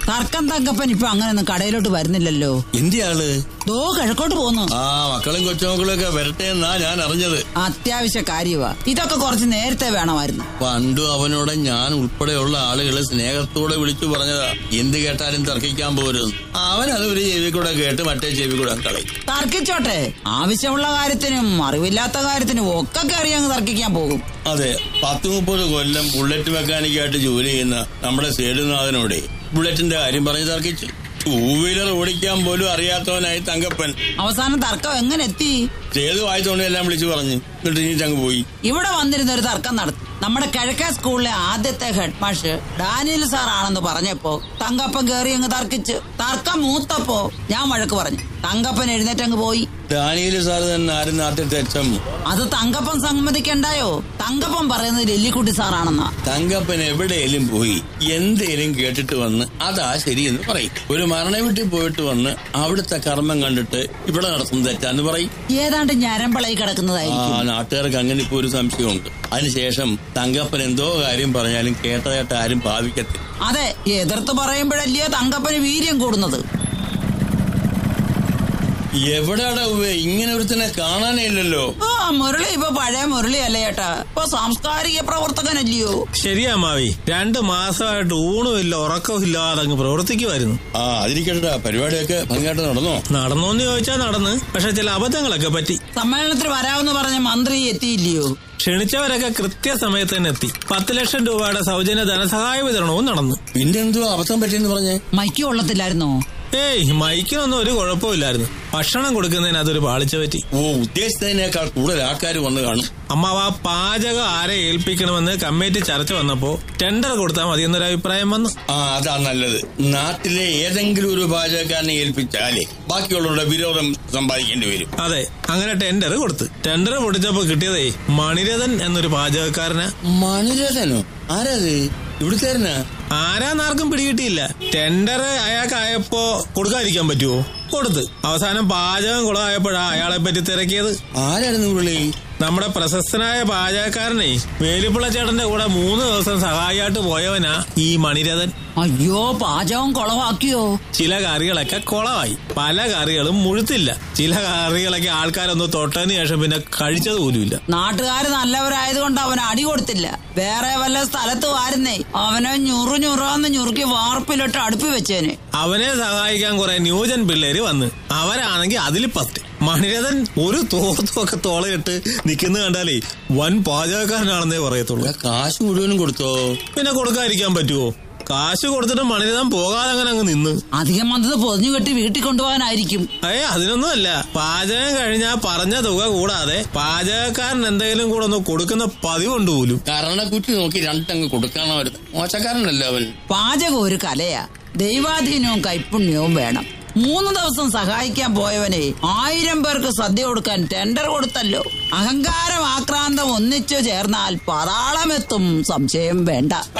തർക്കം തങ്കപ്പൻ ഇപ്പൊ അങ്ങനെയൊന്നും കടയിലോട്ട് വരുന്നില്ലല്ലോ എന്തി ആള് ദോ കിഴക്കോട്ട് പോന്നു ആ മക്കളും കൊച്ചുമക്കളും ഒക്കെ വരട്ടെ എന്നാ ഞാൻ അറിഞ്ഞത് അത്യാവശ്യ കാര്യവാ ഇതൊക്കെ കുറച്ച് നേരത്തെ വേണമായിരുന്നു പണ്ടും അവനോട് ഞാൻ ഉൾപ്പെടെയുള്ള ആളുകളെ സ്നേഹത്തോടെ വിളിച്ചു പറഞ്ഞതാ എന്ത് കേട്ടാലും തർക്കിക്കാൻ പോരും അവൻ അത് ഒരു ചെവി കൂടെ കേട്ട് മറ്റേ ചെവി കൂടെ കളയും തർക്കിച്ചോട്ടെ ആവശ്യമുള്ള കാര്യത്തിനും അറിവില്ലാത്ത കാര്യത്തിനും ഒക്കെ കയറി അങ്ങ് തർക്കിക്കാൻ പോകും അതെ പത്ത് മുപ്പത് കൊല്ലം ബുള്ളറ്റ് മെക്കാനിക്കായിട്ട് ജോലി ചെയ്യുന്ന നമ്മുടെ സേതുനാഥനോടെ ബുള്ളറ്റിന്റെ കാര്യം പറഞ്ഞ് തർക്കിച്ചു ടൂ വീലർ ഓടിക്കാൻ പോലും അറിയാത്തവനായി തങ്കപ്പൻ അവസാനം തർക്കം എങ്ങനെ എത്തി സേതു വായിത്തോണ്ടെല്ലാം വിളിച്ചു പറഞ്ഞു എന്നിട്ട് ഇനി അങ്ങ് പോയി ഇവിടെ വന്നിരുന്ന ഒരു തർക്കം നടത്തി നമ്മുടെ കിഴക്കേ സ്കൂളിലെ ആദ്യത്തെ ഹെഡ് മാഷ് ഡാനിയൽ സാർ ആണെന്ന് പറഞ്ഞപ്പോ തങ്കപ്പൻ കയറി അങ്ങ് തർക്കിച്ച് തർക്കം മൂത്തപ്പോ ഞാൻ വഴക്ക് പറഞ്ഞു തങ്കപ്പൻ എഴുന്നേറ്റ് അങ്ങ് പോയി ദാനിയേല് സാറ് തന്നെ ആരും നാട്ടിലത്തെ എച്ചം അത് തങ്കപ്പൻ സമ്മതിക്കണ്ടായോ തങ്കപ്പൻ പറയുന്നത് ലില്ലിക്കുട്ടി സാറാണെന്നാ തങ്കപ്പൻ എവിടെയെങ്കിലും പോയി എന്തേലും കേട്ടിട്ട് വന്ന് അതാ ശരിയെന്ന് പറയും ഒരു മരണ വീട്ടിൽ പോയിട്ട് വന്ന് അവിടുത്തെ കർമ്മം കണ്ടിട്ട് ഇവിടെ നടത്തുന്നത് തെറ്റാന്ന് പറയും ഏതാണ്ട് ഞരമ്പളയി ആ കിടക്കുന്നതായിരിക്കും നാട്ടുകാർക്ക് അങ്ങനെ ഇപ്പൊ ഒരു സംശയമുണ്ട് അതിനുശേഷം തങ്കപ്പൻ എന്തോ കാര്യം പറഞ്ഞാലും കേട്ടതായിട്ട് ആരും ഭാവിക്കത്തില്ല അതെ എതിർത്ത് പറയുമ്പോഴല്ലയോ തങ്കപ്പന് വീര്യം കൂടുന്നത് എവിടെയാടാ ഉവ്വേ ഇങ്ങനെ ഒരുത്തനെ കാണാനേ ഇല്ലല്ലോ ആ മുരളി ഇപ്പൊ പഴയ മുരളി അല്ലേ ചേട്ടാ ഇപ്പൊ സാംസ്കാരിക പ്രവർത്തകനല്ലയോ ശരിയാ മാവി രണ്ടു മാസമായിട്ട് ഊണുമില്ല ഉറക്കമില്ല അതങ്ങ് പ്രവർത്തിക്കുമായിരുന്നു ആ അതിരിക്കട്ടാ പരിപാടിയൊക്കെ ഭംഗിയായിട്ട് നടന്നോ നടന്നോന്ന് ചോദിച്ചാൽ നടന്ന് പക്ഷെ ചില അബദ്ധങ്ങളൊക്കെ പറ്റി സമ്മേളനത്തിൽ വരാമെന്ന് പറഞ്ഞ മന്ത്രി എത്തിയില്ലയോ ക്ഷണിച്ചവരൊക്കെ കൃത്യസമയത്ത് തന്നെ എത്തി പത്ത് ലക്ഷം രൂപയുടെ സൗജന്യ ധനസഹായ വിതരണവും നടന്നു പിന്നെന്തോ അബദ്ധം പറ്റിയെന്ന് പറഞ്ഞേ മൈക്ക് കൊള്ളത്തില്ലായിരുന്നോ ഏയ് മൈക്കിനൊന്നും ഒരു കുഴപ്പമില്ലായിരുന്നു ഭക്ഷണം കൊടുക്കുന്നതിന് അതൊരു പാളിച്ച പറ്റി ഓ ഉദ്ദേശിച്ചതിനേക്കാൾ കൂടുതൽ ആൾക്കാർ വന്ന് കാണും അമ്മാവ പാചകം ആരെ ഏൽപ്പിക്കണമെന്ന് കമ്മിറ്റി ചർച്ച വന്നപ്പോ ടെൻഡർ കൊടുത്താൽ മതി എന്നൊരു അഭിപ്രായം വന്നു ആ അതാ നല്ലത് നാട്ടിലെ ഏതെങ്കിലും ഒരു പാചകക്കാരനെ ഏൽപ്പിച്ചാലേ ബാക്കിയുള്ളവരുടെ വിരോധം സമ്പാദിക്കേണ്ടി വരും അതെ അങ്ങനെ ടെൻഡർ കൊടുത്ത് ടെൻഡർ പൊട്ടിച്ചപ്പോ കിട്ടിയതേ മണിരഥൻ എന്നൊരു പാചകക്കാരന് മണിരഥനോ ആരത് ഇവിടുത്തേരനാ ആരാന്നാർക്കും പിടികിട്ടിയില്ല ടെൻഡർ അയാൾക്കായപ്പോ കൊടുക്കാതിരിക്കാൻ പറ്റുമോ കൊടുത്ത് അവസാനം പാചകം കുളമായപ്പോഴാ അയാളെ പറ്റി തിരക്കിയത് ആരായിരുന്നു പുള്ളി നമ്മുടെ പ്രശസ്തനായ പാചകക്കാരനെ വേലിപ്പിള്ള ചേട്ടന്റെ കൂടെ മൂന്ന് ദിവസം സഹായിയായിട്ട് പോയവനാ ഈ മണിരഥൻ അയ്യോ പാചകം കുളവാക്കിയോ ചില കറികളൊക്കെ കുളമായി പല കറികളും മുഴുത്തില്ല ചില കറികളൊക്കെ ആൾക്കാരൊന്ന് തൊട്ടതിന് ശേഷം പിന്നെ കഴിച്ചത് പോലുമില്ല നാട്ടുകാര് നല്ലവരായതുകൊണ്ട് അവൻ അടി കൊടുത്തില്ല വേറെ വല്ല സ്ഥലത്ത് വാരുന്നേ അവനെ ഞുറു ഞുറാന്ന് ഞുറുക്കി വാർപ്പിലിട്ട് അടുപ്പി വെച്ചേനെ അവനെ സഹായിക്കാൻ കുറെ ന്യൂജൻ പിള്ളേര് വന്ന് അവരാണെങ്കിൽ അതിൽ പത്ത് മണിരഥൻ ഒരു തോർത്തൊക്കെ തോളയിട്ട് നിൽക്കുന്ന കണ്ടാലേ വൻ പാചകക്കാരനാണെന്നേ പറയത്തുള്ളൂ ഇവിടെ കാശ് മുഴുവനും കൊടുത്തോ പിന്നെ കൊടുക്കാതിരിക്കാൻ പറ്റുമോ കാശ് കൊടുത്തിട്ട് മണിരഥൻ പോകാതെ അങ്ങനെ അങ്ങ് നിന്ന് അധികം വന്നത് പൊതിഞ്ഞു കെട്ടി വീട്ടിൽ കൊണ്ടുപോകാനായിരിക്കും ഏ അതിനൊന്നുമല്ല പാചകം കഴിഞ്ഞാൽ പറഞ്ഞ തുക കൂടാതെ പാചകക്കാരൻ എന്തെങ്കിലും കൂടെ ഒന്ന് കൊടുക്കുന്ന പതിവുണ്ട് പോലും കരണക്കുറ്റി നോക്കി രണ്ടങ്ങ് കൊടുക്കണമായിരുന്നു മോശക്കാരനല്ല അവൻ പാചകം ഒരു കലയാ ദൈവാധീനവും കൈപുണ്യവും വേണം മൂന്ന് ദിവസം സഹായിക്കാൻ പോയവനെ ആയിരം പേർക്ക് സദ്യ കൊടുക്കാൻ ടെൻഡർ കൊടുത്തല്ലോ അഹങ്കാരം ആക്രാന്തം ഒന്നിച്ചു ചേർന്നാൽ പതാളമെത്തും സംശയം വേണ്ട